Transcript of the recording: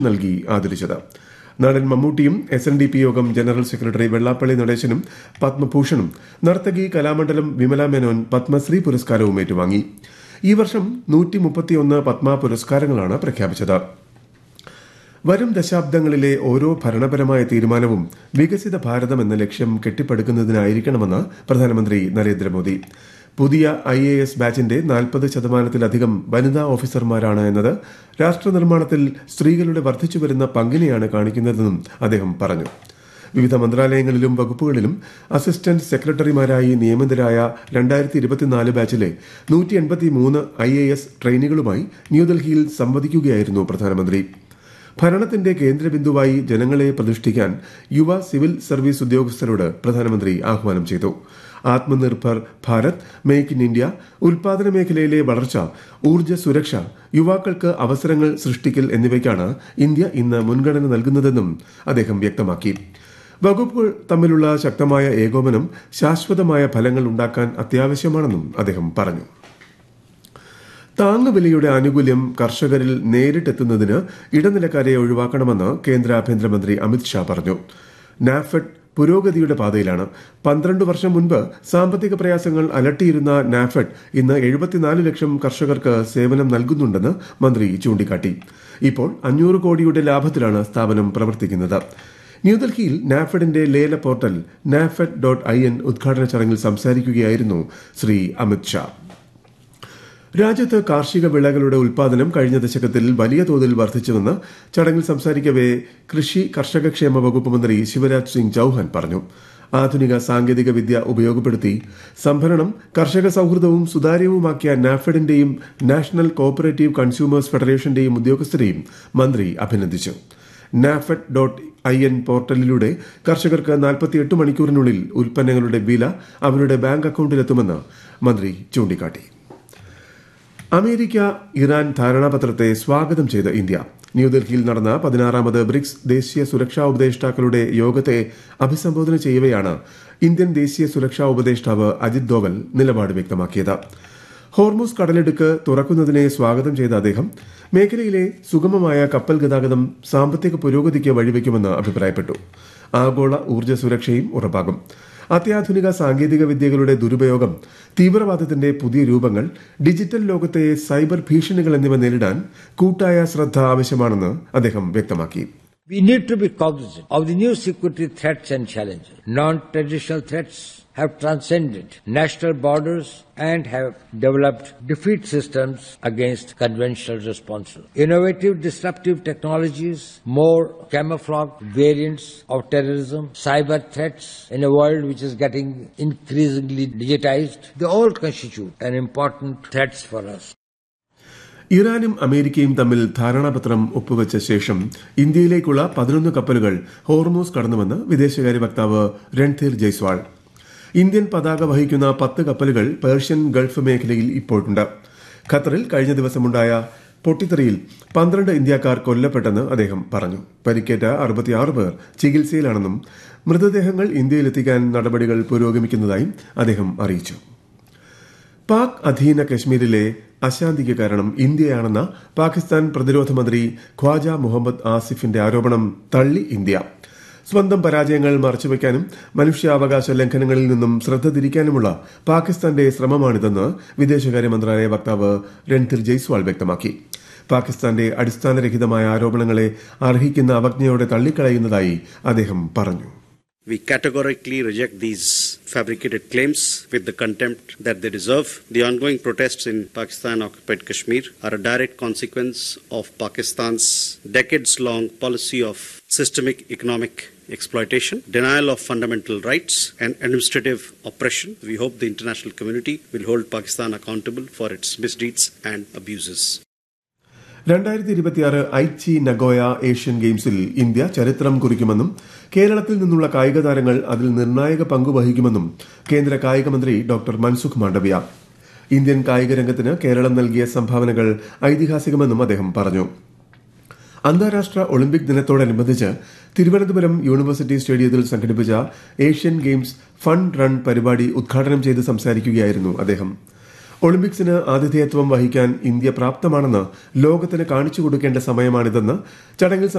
നൽകി ആദരിച്ചത് നടൻ മമ്മൂട്ടിയും S N D P Yogam general secretary Vellappally നടേശനും പത്മഭൂഷണും നർത്തകി കലാമണ്ഡലം വിമല മേനോൻ പത്മശ്രീ പുരസ്കാരവും ഏറ്റുവാങ്ങി ഈ വർഷം നൂറ്റി മുപ്പത്തിയൊന്ന് പത്മ പുരസ്കാരങ്ങളാണ് പ്രഖ്യാപിച്ചത് വരും ദശാബ്ദങ്ങളിലെ ഓരോ ഭരണപരമായ തീരുമാനവും വികസിത ഭാരതം എന്ന ലക്ഷ്യം കെട്ടിപ്പടുക്കുന്നതിനായിരിക്കണമെന്ന് പ്രധാനമന്ത്രി നരേന്ദ്രമോദി പുതിയ ഐ എ എസ് ബാച്ചിന്റെ നാൽപ്പത് ശതമാനത്തിലധികം വനിതാ ഓഫീസർമാരാണ് എന്നത് രാഷ്ട്ര നിർമ്മാണത്തിൽ സ്ത്രീകളുടെ വർദ്ധിച്ചുവരുന്ന പങ്കിനെയാണ് കാണിക്കുന്നതെന്നും അദ്ദേഹം പറഞ്ഞു വിവിധ മന്ത്രാലയങ്ങളിലും വകുപ്പുകളിലും അസിസ്റ്റന്റ് സെക്രട്ടറിമാരായി നിയമിതരായ രണ്ടായിരത്തി ഇരുപത്തിനാല് ബാച്ചിലെ നൂറ്റി എൺപത്തിമൂന്ന് ഐ എ എസ് ട്രെയിനികളുമായി ന്യൂഡൽഹിയിൽ സംവദിക്കുകയായിരുന്നു പ്രധാനമന്ത്രി ഭരണത്തിന്റെ കേന്ദ്രബിന്ദുവായി ജനങ്ങളെ പ്രതിഷ്ഠിക്കാൻ യുവ സിവിൽ സർവീസ് ഉദ്യോഗസ്ഥരോട് പ്രധാനമന്ത്രി ആഹ്വാനം ചെയ്തു Atmanirbhar Bharat make in India ഉൽപാദന മേഖലയിലെ വളർച്ച ഊർജ്ജ സുരക്ഷ യുവാക്കൾക്ക് അവസരങ്ങൾ സൃഷ്ടിക്കൽ എന്നിവയ്ക്കാണ് ഇന്ത്യ ഇന്ന് മുൻഗണന നൽകുന്നതെന്നും അദ്ദേഹം വ്യക്തമാക്കി വകുപ്പുകൾ തമ്മിലുള്ള ശക്തമായ ഏകോപനം ശാശ്വതമായ ഫലങ്ങൾ ഉണ്ടാക്കാൻ അത്യാവശ്യമാണെന്നും അദ്ദേഹം പറഞ്ഞു താങ്ങുവിലയുടെ ആനുകൂല്യം കർഷകരിൽ നേരിട്ടെത്തുന്നതിന് ഇടനിലക്കാരെ ഒഴിവാക്കണമെന്ന് കേന്ദ്ര ആഭ്യന്തരമന്ത്രി അമിത്ഷാ പറഞ്ഞു നാഫെഡ് പുരോഗതിയുടെ പാതയിലാണ് പന്ത്രണ്ട് വർഷം മുൻപ് സാമ്പത്തിക പ്രയാസങ്ങൾ അലട്ടിയിരുന്ന നാഫെഡ് ഇന്ന് എഴുപത്തിനാല് ലക്ഷം കർഷകർക്ക് സേവനം നൽകുന്നുണ്ടെന്ന് മന്ത്രി ചൂണ്ടിക്കാട്ടി ഇപ്പോൾ അഞ്ഞൂറ് കോടിയുടെ ലാഭത്തിലാണ് സ്ഥാപനം പ്രവർത്തിക്കുന്നത് ന്യൂഡൽഹിയിൽ നാഫെഡിന്റെ ലേല portal NAFED dot I N ഉദ്ഘാടന ചടങ്ങിൽ സംസാരിക്കുകയായിരുന്നു ശ്രീ അമിത്ഷാ രാജ്യത്ത് കാർഷിക വിളകളുടെ ഉൽപാദനം കഴിഞ്ഞ ദശകത്തിൽ വലിയ തോതിൽ വർദ്ധിച്ചുവെന്ന് ചടങ്ങിൽ സംസാരിക്കവെ കൃഷി കർഷകക്ഷേമ വകുപ്പ് മന്ത്രി ശിവരാജ് സിംഗ് ചൌഹാൻ പറഞ്ഞു ആധുനിക സാങ്കേതിക വിദ്യ ഉപയോഗപ്പെടുത്തി സംഭരണം കർഷക സൌഹൃദവും സുതാര്യവുമാക്കിയ നാഫെഡിന്റെയും നാഷണൽ കോഓപ്പറേറ്റീവ് കൺസ്യൂമേഴ്സ് ഫെഡറേഷന്റെയും ഉദ്യോഗസ്ഥരെയും മന്ത്രി അഭിനന്ദിച്ചു നാഫെഡ് ഡോട്ട് ഐ എൻ പോർട്ടലിലൂടെ കർഷകർക്ക് നാൽപ്പത്തിയെട്ട് മണിക്കൂറിനുള്ളിൽ ഉൽപ്പന്നങ്ങളുടെ വില അവരുടെ ബാങ്ക് അക്കൌണ്ടിലെത്തുമെന്ന് മന്ത്രി ചൂണ്ടിക്കാട്ടി അമേരിക്ക ഇറാൻ ധാരണാപത്രത്തെ സ്വാഗതം ചെയ്ത് ഇന്ത്യ ന്യൂഡൽഹിയിൽ നടന്ന പതിനാറാമത് ബ്രിക്സ് ദേശീയ സുരക്ഷാ ഉപദേഷ്ടാക്കളുടെ യോഗത്തെ അഭിസംബോധന ചെയ്യവെയാണ് ഇന്ത്യൻ ദേശീയ സുരക്ഷാ ഉപദേഷ്ടാവ് അജിത് ദോവൽ നിലപാട് വ്യക്തമാക്കിയത് ഹോർമൂസ് കടലിടുക്ക് തുറക്കുന്നതിനെ സ്വാഗതം ചെയ്ത അദ്ദേഹം മേഖലയിലെ സുഗമമായ കപ്പൽ ഗതാഗതം സാമ്പത്തിക പുരോഗതിക്ക് വഴിവെക്കുമെന്ന് അഭിപ്രായപ്പെട്ടു ആഗോള ഊർജ്ജ സുരക്ഷയും ഉറപ്പാകും അത്യാധുനിക സാങ്കേതിക വിദ്യകളുടെ ദുരുപയോഗം തീവ്രവാദത്തിന്റെ പുതിയ രൂപങ്ങൾ ഡിജിറ്റൽ ലോകത്തെ സൈബർ ഭീഷണികൾ എന്നിവ നേരിടാൻ കൂട്ടായ ശ്രദ്ധ ആവശ്യമാണെന്ന് അദ്ദേഹം വ്യക്തമാക്കി We need to be cognizant of the new security threats and challenges. Non-traditional threats have transcended national borders and have developed defeat systems against conventional responses. Innovative disruptive technologies, more camouflaged variants of terrorism, cyber threats in a world which is getting increasingly digitized, they all constitute an important threats for us. ഇറാനും അമേരിക്കയും തമ്മിൽ ധാരണാപത്രം ഒപ്പുവച്ച ശേഷം ഇന്ത്യയിലേക്കുള്ള പതിനൊന്ന് കപ്പലുകൾ Hormuz കടന്നുവെന്ന് വിദേശകാര്യ വക്താവ് രൺധീർ ജയ്സ്വാൾ ഇന്ത്യൻ പതാക വഹിക്കുന്ന പത്ത് കപ്പലുകൾ പേർഷ്യൻ ഗൾഫ് മേഖലയിൽ ഇപ്പോഴുണ്ട് ഖത്തറിൽ കഴിഞ്ഞ ദിവസമുണ്ടായ പൊട്ടിത്തെറിയിൽ പന്ത്രണ്ട് ഇന്ത്യക്കാർ കൊല്ലപ്പെട്ടെന്ന് അദ്ദേഹം പറഞ്ഞു പരിക്കേറ്റ അറുപത്തിയാറ് പേർ ചികിത്സയിലാണെന്നും മൃതദേഹങ്ങൾ ഇന്ത്യയിലെത്തിക്കാൻ നടപടികൾ പുരോഗമിക്കുന്നതായും അദ്ദേഹം അറിയിച്ചു പാക് അധീന കശ്മീരിലെ അശാന്തിക്ക് കാരണം ഇന്ത്യയാണെന്ന പാകിസ്ഥാൻ പ്രതിരോധ മന്ത്രി ഖ്വാജ മുഹമ്മദ് ആസിഫിന്റെ ആരോപണം തള്ളി ഇന്ത്യ സ്വന്തം പരാജയങ്ങൾ മറച്ചുവെക്കാനും മനുഷ്യാവകാശ ലംഘനങ്ങളിൽ നിന്നും ശ്രദ്ധ തിരിക്കാനുമുള്ള പാകിസ്ഥാന്റെ ശ്രമമാണിതെന്ന് വിദേശകാര്യ മന്ത്രാലയ വക്താവ് രൺധീർ ജയ്സ്വാൾ വ്യക്തമാക്കി പാകിസ്ഥാന്റെ അടിസ്ഥാനരഹിതമായ ആരോപണങ്ങളെ അർഹിക്കുന്ന അവജ്ഞയോടെ തള്ളിക്കളയുന്നതായി അദ്ദേഹം പറഞ്ഞു We categorically reject these fabricated claims with the contempt that they deserve. The ongoing protests in Pakistan occupied Kashmir are a direct consequence of Pakistan's decades long policy of systemic economic exploitation, denial of fundamental rights, and administrative oppression. We hope the international community will hold Pakistan accountable for its misdeeds and abuses. രണ്ടായിരത്തി ഇരുപത്തിയാറ് Aichi Nagoya Asian ഗെയിംസിൽ India ചരിത്രം കുറിക്കുമെന്നും കേരളത്തിൽ നിന്നുള്ള കായിക താരങ്ങൾ അതിൽ നിർണായക പങ്ക് വഹിക്കുമെന്നും കേന്ദ്ര കായിക മന്ത്രി ഡോക്ടർ മൻസുഖ് മാണ്ഡവ്യ ഇന്ത്യൻ കായിക രംഗത്തിന് കേരളം നൽകിയ സംഭാവനകൾ ഐതിഹാസികമെന്നും അദ്ദേഹം പറഞ്ഞു അന്താരാഷ്ട്ര ഒളിമ്പിക് ദിനത്തോടനുബന്ധിച്ച് തിരുവനന്തപുരം യൂണിവേഴ്സിറ്റി സ്റ്റേഡിയത്തിൽ സംഘടിപ്പിച്ച ഏഷ്യൻ ഗെയിംസ് ഫണ്ട് റൺ പരിപാടി ഉദ്ഘാടനം ചെയ്ത് സംസാരിക്കുകയായിരുന്നു അദ്ദേഹം ഒളിമ്പിക്സിന് ആതിഥേയത്വം വഹിക്കാൻ ഇന്ത്യ പ്രാപ്തമാണെന്ന് ലോകത്തിന് കാണിച്ചു കൊടുക്കേണ്ട സമയമാണിതെന്ന് ചടങ്ങിൽ